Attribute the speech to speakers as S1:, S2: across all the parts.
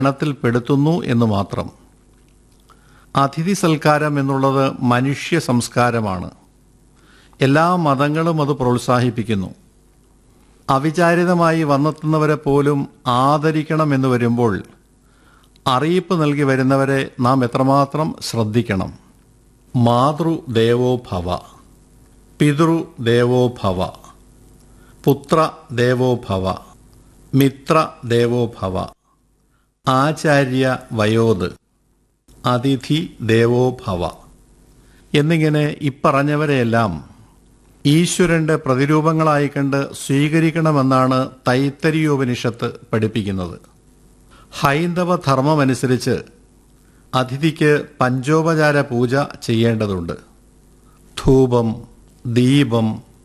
S1: ഗണത്തിൽപ്പെടുത്തുന്നു എന്ന് മാത്രം അതിഥി സൽക്കാരം എന്നുള്ളത് മനുഷ്യ സംസ്കാരമാണ് എല്ലാ മതങ്ങളും അത് പ്രോത്സാഹിപ്പിക്കുന്നു അവിചാരിതമായി വന്നെത്തുന്നവരെ പോലും ആദരിക്കണമെന്ന് വരുമ്പോൾ അറിയിപ്പ് നൽകി വരുന്നവരെ നാം എത്രമാത്രം ശ്രദ്ധിക്കണം മാതൃദേവോ ഭവ പിതൃദേവോ ഭവ പുത്ര ദേവോ ഭവ മിത്ര ദേവോ ഭവ ആചാര്യ വയോത് അതിഥി ദേവോ ഭവ എന്നിങ്ങനെ ഇപ്പറഞ്ഞവരെയെല്ലാം ഈശ്വരന്റെ പ്രതിരൂപങ്ങളായി കണ്ട് സ്വീകരിക്കണമെന്നാണ് തൈത്തരിയോപനിഷത്ത് പഠിപ്പിക്കുന്നത് ഹൈന്ദവ ധർമ്മമനുസരിച്ച് അതിഥിക്ക് പഞ്ചോപചാര പൂജ ചെയ്യേണ്ടതുണ്ട് ധൂപം ദീപം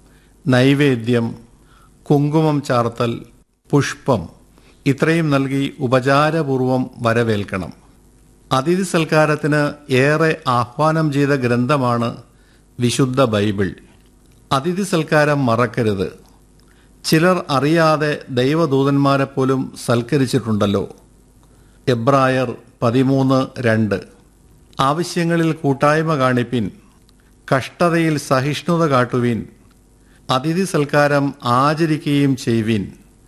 S1: നൈവേദ്യം കുങ്കുമം ചാർത്തൽ പുഷ്പം ഇത്രയും നൽകി ഉപചാരപൂർവം വരവേൽക്കണം അതിഥി സൽക്കാരത്തിന് ഏറെ ആഹ്വാനം ചെയ്ത ഗ്രന്ഥമാണ് വിശുദ്ധ ബൈബിൾ അതിഥി സൽക്കാരം മറക്കരുത് ചിലർ അറിയാതെ ദൈവദൂതന്മാരെ പോലും സൽക്കരിച്ചിട്ടുണ്ടല്ലോ എബ്രായർ പതിമൂന്ന് രണ്ട് ആവശ്യങ്ങളിൽ കൂട്ടായ്മ കാണിപ്പിൻ കഷ്ടതയിൽ സഹിഷ്ണുത കാട്ടുവിൻ അതിഥി സൽക്കാരം ആചരിക്കുകയും ചെയ്യുവിൻ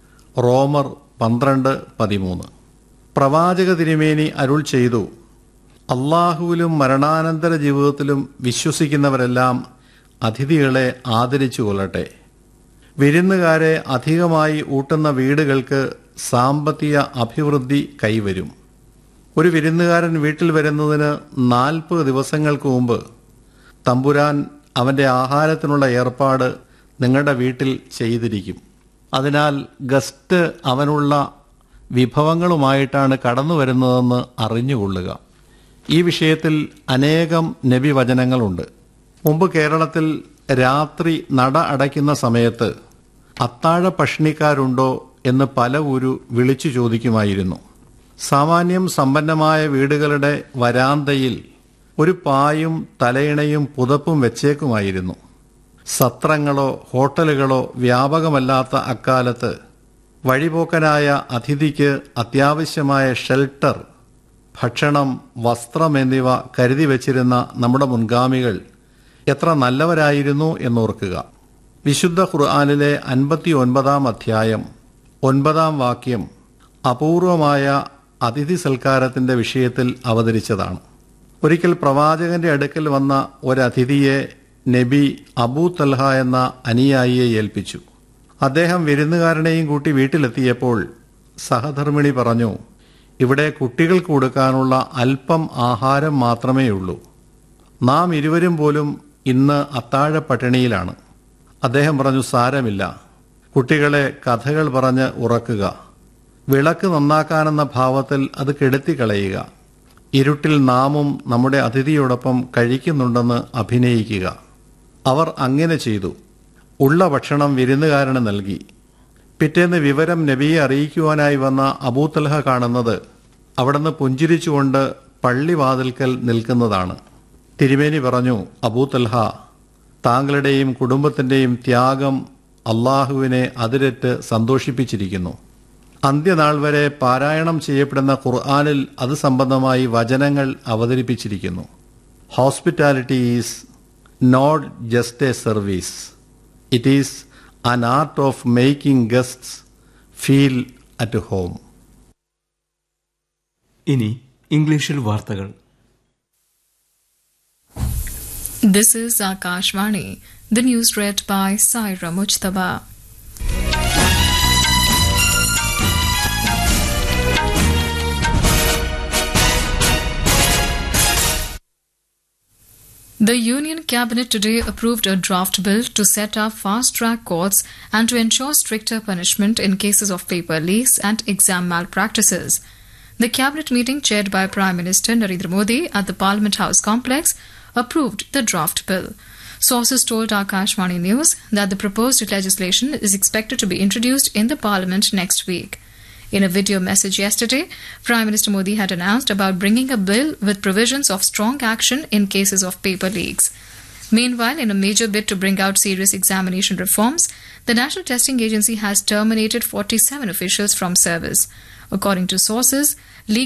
S1: റോമർ പന്ത്രണ്ട് പതിമൂന്ന് പ്രവാചക തിരുമേനി അരുൾ ചെയ്തു അള്ളാഹുവിലും മരണാനന്തര ജീവിതത്തിലും വിശ്വസിക്കുന്നവരെല്ലാം അതിഥികളെ ആദരിച്ചു കൊള്ളട്ടെ വിരുന്നുകാരെ അധികമായി ഊട്ടുന്ന വീടുകൾക്ക് സാമ്പത്തിക അഭിവൃദ്ധി കൈവരും ഒരു വിരുന്നുകാരൻ വീട്ടിൽ വരുന്നതിന് നാൽപ്പത് ദിവസങ്ങൾക്ക് മുമ്പ് തമ്പുരാൻ അവന്റെ ആഹാരത്തിനുള്ള ഏർപ്പാട് നിങ്ങളുടെ വീട്ടിൽ ചെയ്തിരിക്കും അതിനാൽ ഗസ്റ്റ് അവനുള്ള വിഭവങ്ങളുമായിട്ടാണ് കടന്നു വരുന്നതെന്ന് അറിഞ്ഞുകൊള്ളുക ഈ വിഷയത്തിൽ അനേകം നബിവചനങ്ങളുണ്ട് മുമ്പ് കേരളത്തിൽ രാത്രി നട അടയ്ക്കുന്ന സമയത്ത് അത്താഴ പഷ്ണിക്കാരുണ്ടോ എന്ന് പല ഊരു വിളിച്ചു ചോദിക്കുമായിരുന്നു സാമാന്യം സമ്പന്നമായ വീടുകളുടെ വരാന്തയിൽ ഒരു പായും തലയിണയും പുതപ്പും വെച്ചേക്കുമായിരുന്നു സത്രങ്ങളോ ഹോട്ടലുകളോ വ്യാപകമല്ലാത്ത അക്കാലത്ത് വഴിപോക്കനായ അതിഥിക്ക് അത്യാവശ്യമായ ഷെൽട്ടർ ഭക്ഷണം വസ്ത്രം എന്നിവ കരുതി വച്ചിരുന്ന നമ്മുടെ മുൻഗാമികൾ എത്ര നല്ലവരായിരുന്നു എന്നോർക്കുക വിശുദ്ധ ഖുർആാനിലെ അൻപത്തി ഒൻപതാം അധ്യായം ഒൻപതാം വാക്യം അപൂർവമായ അതിഥി സൽക്കാരത്തിന്റെ വിഷയത്തിൽ അവതരിച്ചതാണ് ഒരിക്കൽ പ്രവാചകന്റെ അടുക്കൽ വന്ന ഒരതിഥിയെ നബി അബൂ തൽഹ എന്ന അനുയായിയെ ഏൽപ്പിച്ചു അദ്ദേഹം വിരുന്നുകാരനെയും കൂട്ടി വീട്ടിലെത്തിയപ്പോൾ സഹധർമ്മിണി പറഞ്ഞു ഇവിടെ കുട്ടികൾക്ക് കൊടുക്കാനുള്ള അല്പം ആഹാരം മാത്രമേ ഉള്ളൂ നാം ഇരുവരും പോലും ഇന്ന് അത്താഴ പട്ടിണിയിലാണ് അദ്ദേഹം പറഞ്ഞു സാരമില്ല കുട്ടികളെ കഥകൾ പറഞ്ഞ് ഉറക്കുക വിളക്ക് നന്നാക്കാനെന്ന ഭാവത്തിൽ അത് കെടുത്തിക്കളയുക ഇരുട്ടിൽ നാമും നമ്മുടെ അതിഥിയോടൊപ്പം കഴിക്കുന്നുണ്ടെന്ന് അഭിനയിക്കുക അവർ അങ്ങനെ ചെയ്തു ഉള്ള ഭക്ഷണം വിരുന്നുകാരന് നൽകി പിറ്റേന്ന് വിവരം നബിയെ അറിയിക്കുവാനായി വന്ന അബൂത്തൽഹ കാണുന്നത് അവിടുന്ന് പുഞ്ചിരിച്ചുകൊണ്ട് പള്ളിവാതിൽക്കൽ നിൽക്കുന്നതാണ് തിരുമേനി പറഞ്ഞു അബൂത്തൽഹ താങ്കളുടെയും കുടുംബത്തിന്റെയും ത്യാഗം അള്ളാഹുവിനെ അതിരറ്റ് സന്തോഷിപ്പിച്ചിരിക്കുന്നു അന്ത്യനാൾ വരെ പാരായണം ചെയ്യപ്പെടുന്ന ഖുർആാനിൽ അത് സംബന്ധമായി വചനങ്ങൾ അവതരിപ്പിച്ചിരിക്കുന്നു hospitality is not just a service it is an art of making guests feel at home
S2: ഇനി ഇംഗ്ലീഷിൽ വാർത്തകൾ
S3: This is Akashvani. The news read by Saira Mujtaba. The Union Cabinet today approved a draft bill to set up fast track courts and to ensure stricter punishment in cases of paper leaks and exam malpractices. The cabinet meeting chaired by Prime Minister Narendra Modi at the Parliament House complex approved the draft bill. Sources told Akashvani News that the proposed legislation is expected to be introduced in the Parliament next week. In a video message yesterday, Prime Minister Modi had announced about bringing a bill with provisions of strong action in cases of paper leaks. Meanwhile, in a major bid to bring out serious examination reforms, the National Testing Agency has terminated 47 officials from service. According to sources,